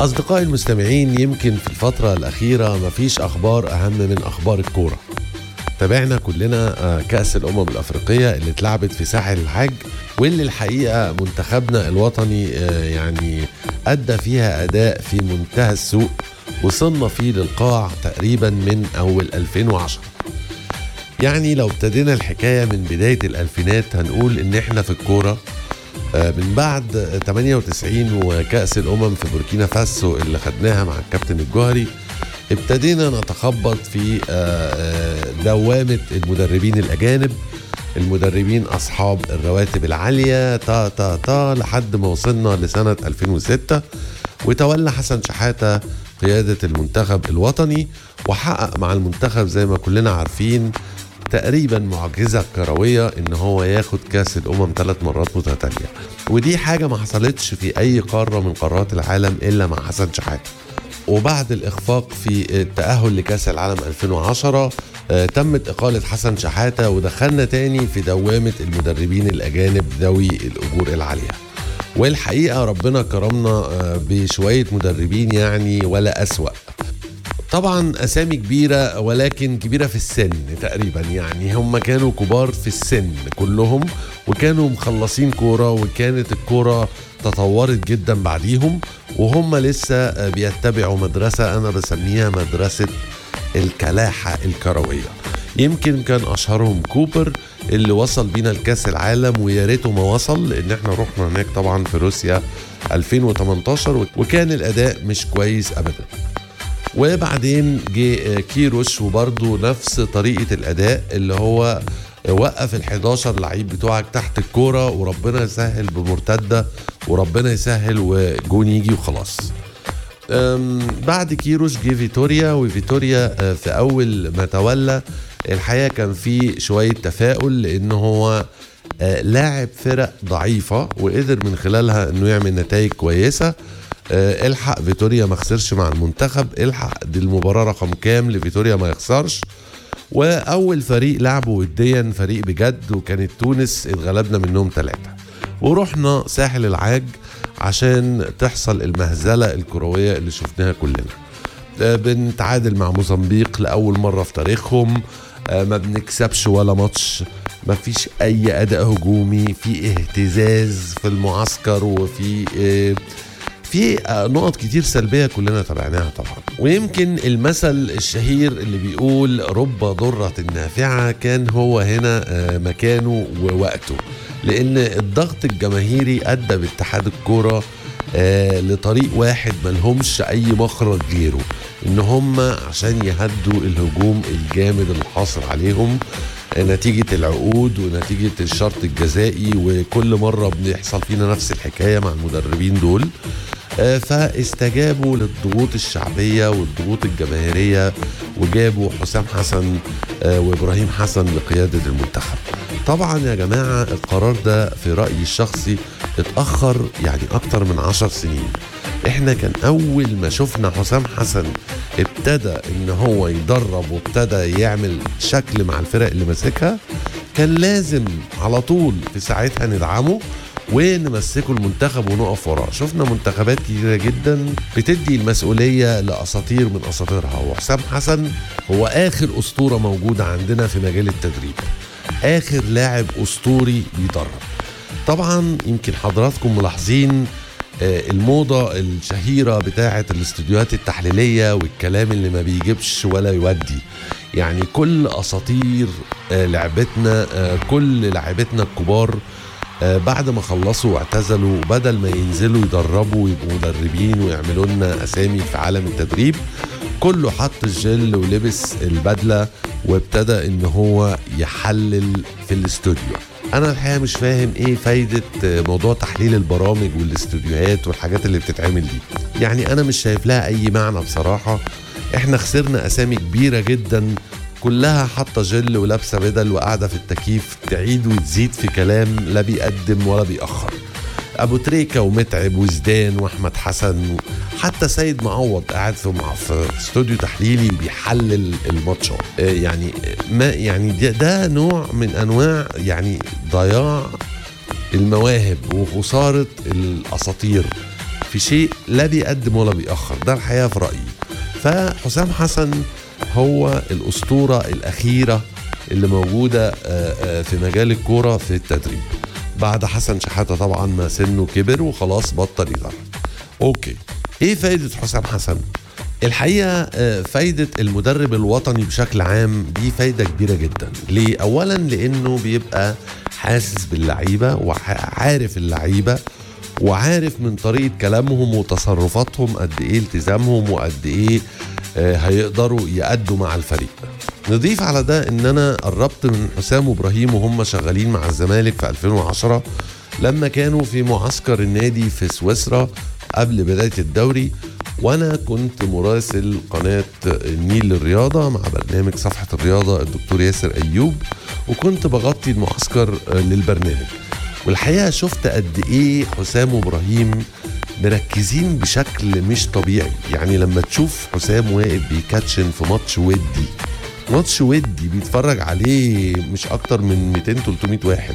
أصدقائي المستمعين يمكن في الفترة الأخيرة مفيش أخبار أهم من أخبار الكورة تابعنا كلنا آه، كأس الأمم الأفريقية اللي اتلعبت في ساحل الحاج واللي الحقيقة منتخبنا الوطني آه، يعني أدى فيها أداء في منتهى السوء وصلنا فيه للقاع تقريبا من أول 2010 يعني لو ابتدينا الحكاية من بداية الألفينات هنقول إن إحنا في الكورة آه، من بعد 98 وكأس الأمم في بوركينا فاسو اللي خدناها مع الكابتن الجوهري ابتدينا نتخبط في آه، آه، دوامة المدربين الأجانب المدربين أصحاب الرواتب العالية تا تا تا لحد ما وصلنا لسنة 2006 وتولى حسن شحاتة قيادة المنتخب الوطني وحقق مع المنتخب زي ما كلنا عارفين تقريبا معجزة كروية ان هو ياخد كاس الامم ثلاث مرات متتالية ودي حاجة ما حصلتش في اي قارة من قارات العالم الا مع حسن شحاتة وبعد الإخفاق في التأهل لكأس العالم 2010 آه، تمت إقالة حسن شحاتة ودخلنا تاني في دوامة المدربين الأجانب ذوي الأجور العالية والحقيقة ربنا كرمنا آه، بشوية مدربين يعني ولا أسوأ طبعا اسامي كبيره ولكن كبيره في السن تقريبا يعني هم كانوا كبار في السن كلهم وكانوا مخلصين كوره وكانت الكوره تطورت جدا بعديهم وهم لسه بيتبعوا مدرسه انا بسميها مدرسه الكلاحه الكرويه يمكن كان اشهرهم كوبر اللي وصل بينا لكاس العالم ويا ريته ما وصل لان احنا رحنا هناك طبعا في روسيا 2018 وكان الاداء مش كويس ابدا وبعدين جه كيروش وبرضه نفس طريقة الأداء اللي هو وقف ال 11 لعيب بتوعك تحت الكورة وربنا يسهل بمرتدة وربنا يسهل وجون يجي وخلاص أم، بعد كيروش جه فيتوريا وفيتوريا آه، في أول ما تولى الحقيقة كان في شوية تفاؤل لأن هو آه، لاعب فرق ضعيفة وقدر من خلالها انه يعمل نتائج كويسة آه، الحق فيتوريا ما خسرش مع المنتخب الحق دي المباراة رقم كام لفيتوريا ما يخسرش واول فريق لعبه وديا فريق بجد وكانت تونس اتغلبنا منهم ثلاثة ورحنا ساحل العاج عشان تحصل المهزلة الكروية اللي شفناها كلنا آه، بنتعادل مع موزمبيق لأول مرة في تاريخهم آه، ما بنكسبش ولا ماتش ما فيش أي أداء هجومي في اهتزاز في المعسكر وفي آه، في آه، نقط كتير سلبية كلنا تابعناها طبعا ويمكن المثل الشهير اللي بيقول رب ضرة نافعة كان هو هنا آه، مكانه ووقته لأن الضغط الجماهيري أدى باتحاد الكورة آه، لطريق واحد ملهمش أي مخرج غيره إن هم عشان يهدوا الهجوم الجامد اللي حاصل عليهم آه، نتيجة العقود ونتيجة الشرط الجزائي وكل مرة بيحصل فينا نفس الحكاية مع المدربين دول آه، فاستجابوا للضغوط الشعبية والضغوط الجماهيرية وجابوا حسام حسن آه، وإبراهيم حسن لقيادة المنتخب طبعا يا جماعة القرار ده في رأيي الشخصي اتأخر يعني أكتر من عشر سنين احنا كان أول ما شفنا حسام حسن ابتدى ان هو يدرب وابتدى يعمل شكل مع الفرق اللي ماسكها كان لازم على طول في ساعتها ندعمه ونمسكوا المنتخب ونقف وراه شفنا منتخبات كتيرة جدا بتدي المسؤولية لأساطير من أساطيرها وحسام حسن هو آخر أسطورة موجودة عندنا في مجال التدريب آخر لاعب أسطوري بيدرب طبعا يمكن حضراتكم ملاحظين آه، الموضة الشهيرة بتاعة الاستوديوهات التحليلية والكلام اللي ما بيجيبش ولا يودي يعني كل أساطير آه، لعبتنا آه، كل لاعبتنا الكبار آه، بعد ما خلصوا واعتزلوا بدل ما ينزلوا يدربوا ويبقوا مدربين ويعملوا لنا اسامي في عالم التدريب كله حط الجل ولبس البدله وابتدى ان هو يحلل في الاستوديو انا الحقيقه مش فاهم ايه فايده آه، موضوع تحليل البرامج والاستوديوهات والحاجات اللي بتتعمل دي يعني انا مش شايف لها اي معنى بصراحه احنا خسرنا اسامي كبيره جدا كلها حاطه جل ولابسه بدل وقاعده في التكييف تعيد وتزيد في كلام لا بيقدم ولا بيأخر ابو تريكه ومتعب وزدان واحمد حسن حتى سيد معوض قاعد في مع في استوديو تحليلي بيحلل الماتش آه، يعني ما يعني ده, ده نوع من انواع يعني ضياع المواهب وخساره الاساطير في شيء لا بيقدم ولا بيأخر ده الحقيقة في رأيي فحسام حسن هو الأسطورة الأخيرة اللي موجودة آه، آه، في مجال الكورة في التدريب بعد حسن شحاتة طبعا ما سنه كبر وخلاص بطل يدرب اوكي ايه فايدة حسام حسن الحقيقة آه، فايدة المدرب الوطني بشكل عام دي فايدة كبيرة جدا ليه؟ أولا لأنه بيبقى حاسس باللعيبة وعارف اللعيبة وعارف من طريقة كلامهم وتصرفاتهم قد إيه التزامهم وقد إيه آه، هيقدروا يأدوا مع الفريق نضيف على ده ان انا قربت من حسام وابراهيم وهم شغالين مع الزمالك في 2010 لما كانوا في معسكر النادي في سويسرا قبل بدايه الدوري وانا كنت مراسل قناه النيل للرياضه مع برنامج صفحه الرياضه الدكتور ياسر ايوب وكنت بغطي المعسكر للبرنامج والحقيقه شفت قد ايه حسام وابراهيم مركزين بشكل مش طبيعي يعني لما تشوف حسام واقف بيكاتشن في ماتش ودي ماتش ودي بيتفرج عليه مش اكتر من 200 300 واحد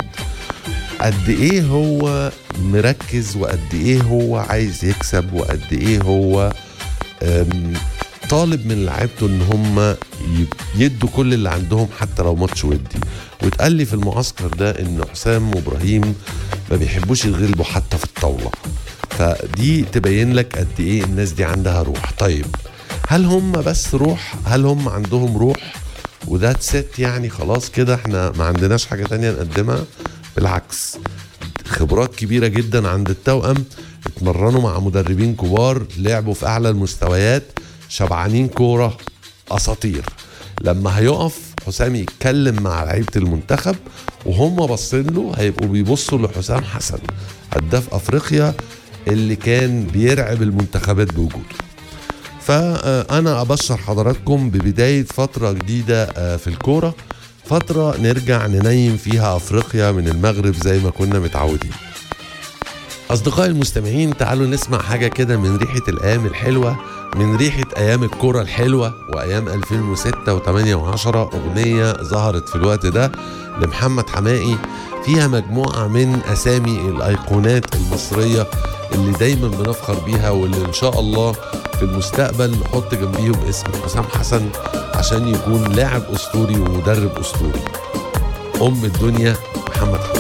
قد ايه هو مركز وقد ايه هو عايز يكسب وقد ايه هو أم، طالب من لعيبته ان هم يدوا كل اللي عندهم حتى لو ماتش ودي واتقال لي في المعسكر ده ان حسام وابراهيم ما بيحبوش يغلبوا حتى في الطاوله فدي تبين لك قد ايه الناس دي عندها روح طيب هل هم بس روح هل هم عندهم روح وده ست يعني خلاص كده احنا ما عندناش حاجه تانية نقدمها بالعكس خبرات كبيره جدا عند التوأم اتمرنوا مع مدربين كبار لعبوا في اعلى المستويات شبعانين كوره اساطير لما هيقف حسام يتكلم مع لعيبه المنتخب وهم باصين له هيبقوا بيبصوا لحسام حسن هداف افريقيا اللي كان بيرعب المنتخبات بوجوده فأنا أبشر حضراتكم ببداية فترة جديدة آه، في الكورة فترة نرجع ننيم فيها أفريقيا من المغرب زي ما كنا متعودين أصدقائي المستمعين تعالوا نسمع حاجة كده من ريحة الأيام الحلوة من ريحة أيام الكرة الحلوة وأيام 2006 و8 و10 أغنية ظهرت في الوقت ده لمحمد حمائي فيها مجموعة من أسامي الأيقونات المصرية اللي دايما بنفخر بيها واللي إن شاء الله في المستقبل نحط جنبيهم اسم حسام حسن عشان يكون لاعب أسطوري ومدرب أسطوري أم الدنيا محمد حمائي